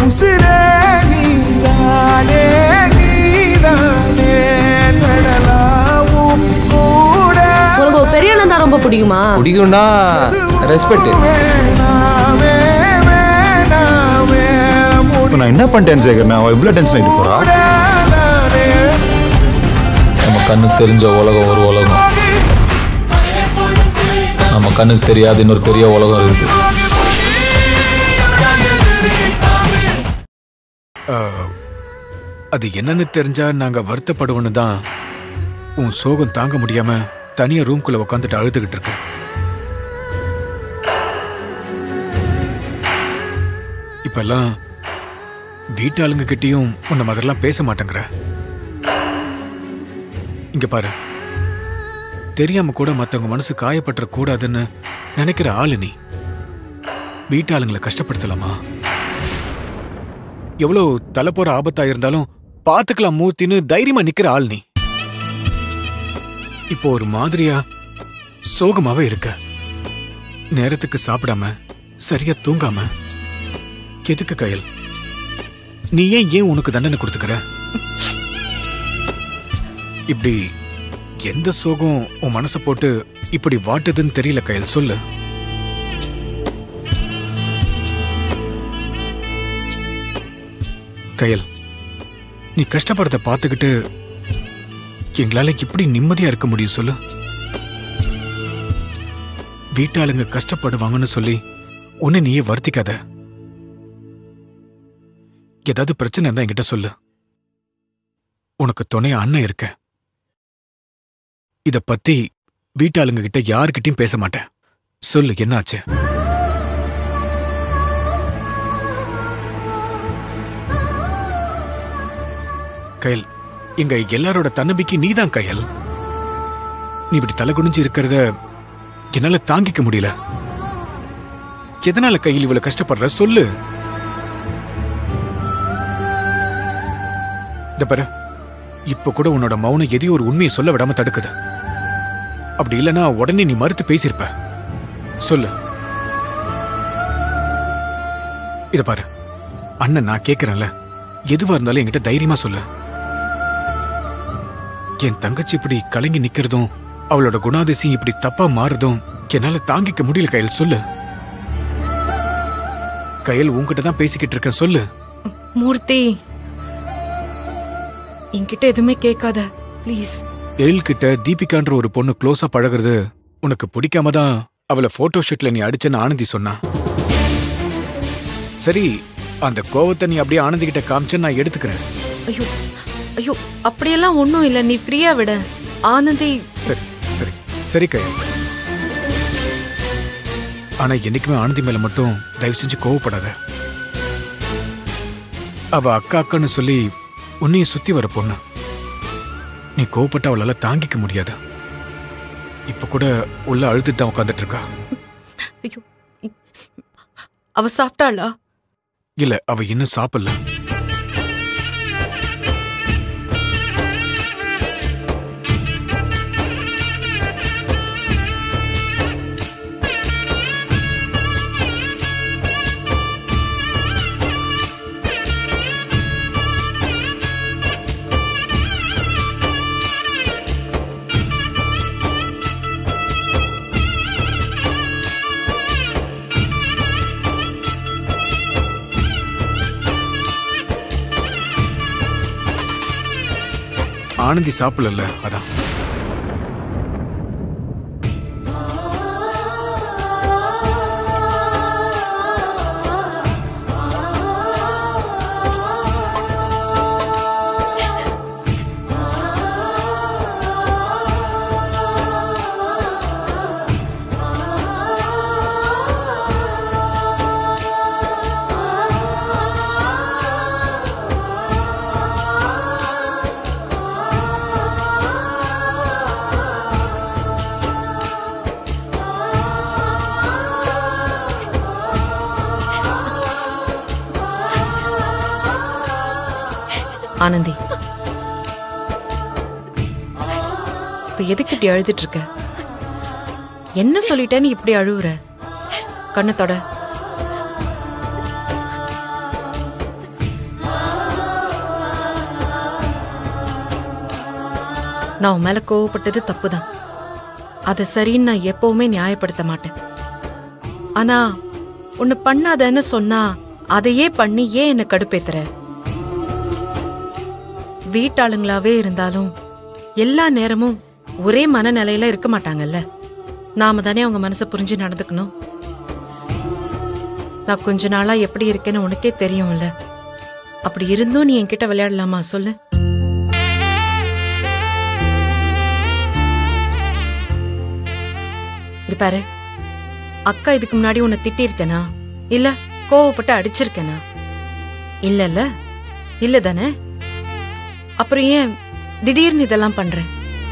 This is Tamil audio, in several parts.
உசிரே நீதானே நீதானே நடலாவும் கூட உனக்கு ஒரு பெரிய அண்ணன் தான் ரொம்ப பிடிக்குமா பிடிக்கும்னா ரெஸ்பெக்ட் வேணாமே வேணாமே இப்போ நான் என்ன பண்ணிட்டேன் சேகர் நான் இவ்வளோ டென்ஷன் ஆகிட்டு போறா முடியாதானே நம்ம கண்ணுக்கு தெரிஞ்ச உலகம் ஒரு உலகம் நம்ம கண்ணுக்கு தெரியாத இன்னொரு பெரிய உலகம் இருக்குது அது என்னன்னு தெரிஞ்சா நாங்க வருத்தப்படுவோன்னு தான் உன் சோகம் தாங்க முடியாம தனியா ரூம்குள்ள உட்காந்துட்டு அழுதுகிட்டு இருக்கேன் இப்பெல்லாம் வீட்டாளுங்க கிட்டயும் உன்ன மாதிரிலாம் பேச மாட்டேங்கிற இங்க பாரு தெரியாம கூட மத்தவங்க மனசு காயப்பட்டுற கூடாதுன்னு நினைக்கிற ஆளு நீ வீட்டாளுங்களை கஷ்டப்படுத்தலாமா எவ்வளவு தலை போற ஆபத்தா இருந்தாலும் பாத்துக்கலாம் மூர்த்தின்னு தைரியமா நிக்கிற ஆள் நீ இப்போ ஒரு மாதிரியா சோகமாவே இருக்க நேரத்துக்கு சாப்பிடாம சரியா தூங்காம எதுக்கு கயல் நீ ஏன் ஏன் உனக்கு தண்டனை கொடுத்துக்கிற இப்படி எந்த சோகம் உன் மனசை போட்டு இப்படி வாட்டுதுன்னு தெரியல கயல் சொல்லு கயல் நீ கஷ்டப்படுறத பார்த்துக்கிட்டு எங்களால எப்படி நிம்மதியா இருக்க முடியும் சொல்லு வீட்டாளுங்க கஷ்டப்படுவாங்கன்னு சொல்லி உன்னை நீயே வருத்திக்காத ஏதாவது பிரச்சனை இருந்தா என்கிட்ட சொல்லு உனக்கு துணைய அண்ணன் இருக்க இத பத்தி வீட்டாளுங்க கிட்ட யாருக்கிட்டயும் பேச மாட்டேன் சொல்லு என்னாச்சு கயல் எங்க எல்லாரோட தன்னம்பிக்கை நீதான் கயல் நீ இப்படி தலை குனிஞ்சு இருக்கிறத என்னால தாங்கிக்க முடியல எதனால கையில் இவ்வளவு கஷ்டப்படுற சொல்லு இந்த பாரு இப்ப கூட உன்னோட மௌனம் எதையோ ஒரு உண்மையை சொல்ல விடாம தடுக்குது அப்படி இல்லனா உடனே நீ மறுத்து பேசியிருப்ப சொல்லு இத பாரு அண்ணன் நான் கேக்குறேன்ல எதுவா இருந்தாலும் என்கிட்ட தைரியமா சொல்லு என் தங்கச்சி இப்படி கலங்கி நிக்கிறதும் அவளோட குணாதிசயம் இப்படி தப்பா மாறுதும் என்னால தாங்கிக்க முடியல கயல் சொல்லு கயல் உன்கிட்ட தான் பேசிக்கிட்டு இருக்கேன் சொல்லு மூர்த்தி என்கிட்ட எதுவுமே கேட்காத ப்ளீஸ் எழில் கிட்ட தீபிகான்ற ஒரு பொண்ணு க்ளோஸா பழகுறது உனக்கு பிடிக்காம தான் அவளை போட்டோ ஷூட்ல நீ அடிச்சேன்னு ஆனந்தி சொன்னா சரி அந்த கோவத்தை நீ அப்படியே ஆனந்தி கிட்ட காமிச்சேன்னு நான் எடுத்துக்கிறேன் ஐயோ ஐயோ அப்படியெல்லாம் ஒன்றும் இல்லை நீ ஃப்ரீயா விட ஆனந்தி சரி சரி சரி கயல் ஆனா என்னைக்குமே ஆனந்தி மேல மட்டும் தயவு செஞ்சு கோவப்படாத அவ அக்கா அக்கான்னு சொல்லி உன்னையும் சுத்தி வர பொண்ணு நீ கோவப்பட்ட அவளால தாங்கிக்க முடியாது இப்ப கூட உள்ள அழுதுட்டு தான் உட்காந்துட்டு இருக்கா ஐயோ அவ சாப்பிட்டாளா இல்ல அவ இன்னும் சாப்பிடல ஆனந்தி சாப்பிடல அதான் ஆனந்தி இப்ப எதுக்கு இப்படி அழுதுட்டு இருக்க என்ன சொல்லிட்டேன்னு இப்படி அழுவுற கண்ணத்தோட நான் உன் மேல கோவப்பட்டது தப்புதான் அதை சரின்னு நான் எப்பவுமே நியாயப்படுத்த மாட்டேன் ஆனா உன்னை பண்ணாதன்னு சொன்னா அதையே பண்ணி ஏன் என்ன கடுப்பேத்துற வீட்டாளுங்களாவே இருந்தாலும் எல்லா நேரமும் ஒரே மனநிலையில இருக்க மாட்டாங்கல்ல நாம தானே அவங்க மனசை புரிஞ்சு நடந்துக்கணும் நான் கொஞ்ச நாளா எப்படி இருக்கேன்னு உனக்கே தெரியும்ல அப்படி இருந்தும் நீ என்கிட்ட விளையாடலாமா சொல்லு இது பாரு அக்கா இதுக்கு முன்னாடி உன்னை திட்டிருக்கேனா இல்ல கோவப்பட்டு அடிச்சிருக்கேனா இல்லல்ல இல்ல தானே அப்புறம் ஏன் திடீர்னு இதெல்லாம் பண்றேன்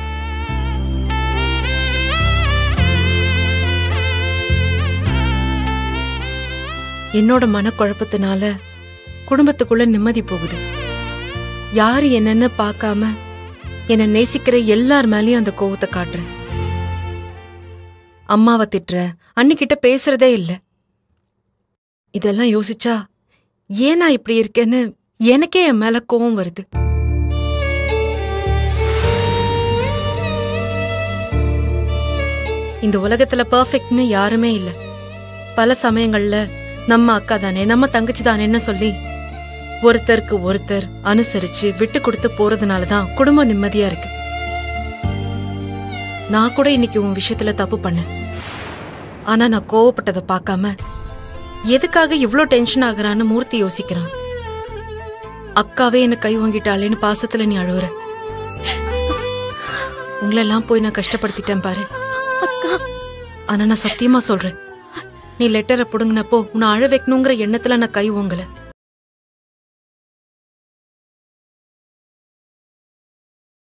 என்னோட மனக்குழப்பத்தினால குடும்பத்துக்குள்ள நிம்மதி போகுது யாரு என்னன்னு பார்க்காம என்னை நேசிக்கிற எல்லார் மேலயும் அந்த கோவத்தை காட்டுறேன் அம்மாவை திட்டுற அன்னிக்கிட்ட பேசுறதே இல்ல இதெல்லாம் யோசிச்சா ஏன் நான் இப்படி இருக்கேன்னு எனக்கே என் மேல கோவம் வருது இந்த உலகத்துல பெர்ஃபெக்ட்னு யாருமே இல்ல பல சமயங்கள்ல நம்ம அக்கா தானே நம்ம தங்கச்சி தானேன்னு சொல்லி ஒருத்தருக்கு ஒருத்தர் அனுசரிச்சு விட்டு கொடுத்து போறதுனால தான் குடும்பம் நிம்மதியா இருக்கு நான் கூட இன்னைக்கு உன் விஷயத்துல தப்பு பண்ணேன் ஆனா நான் கோவப்பட்டதை பார்க்காம எதுக்காக இவ்ளோ டென்ஷன் ஆகுறான்னு மூர்த்தி யோசிக்கிறான் அக்காவே என்ன கை வாங்கிட்டாளேன்னு பாசத்துல நீ அழுவுற உங்களெல்லாம் போய் நான் கஷ்டப்படுத்திட்டேன் பாரு ஆனா நான் சத்தியமா சொல்றேன் நீ லெட்டரை புடுங்கினப்போ உன்னை அழ வைக்கணுங்கிற எண்ணத்துல நான் கை ஓங்கல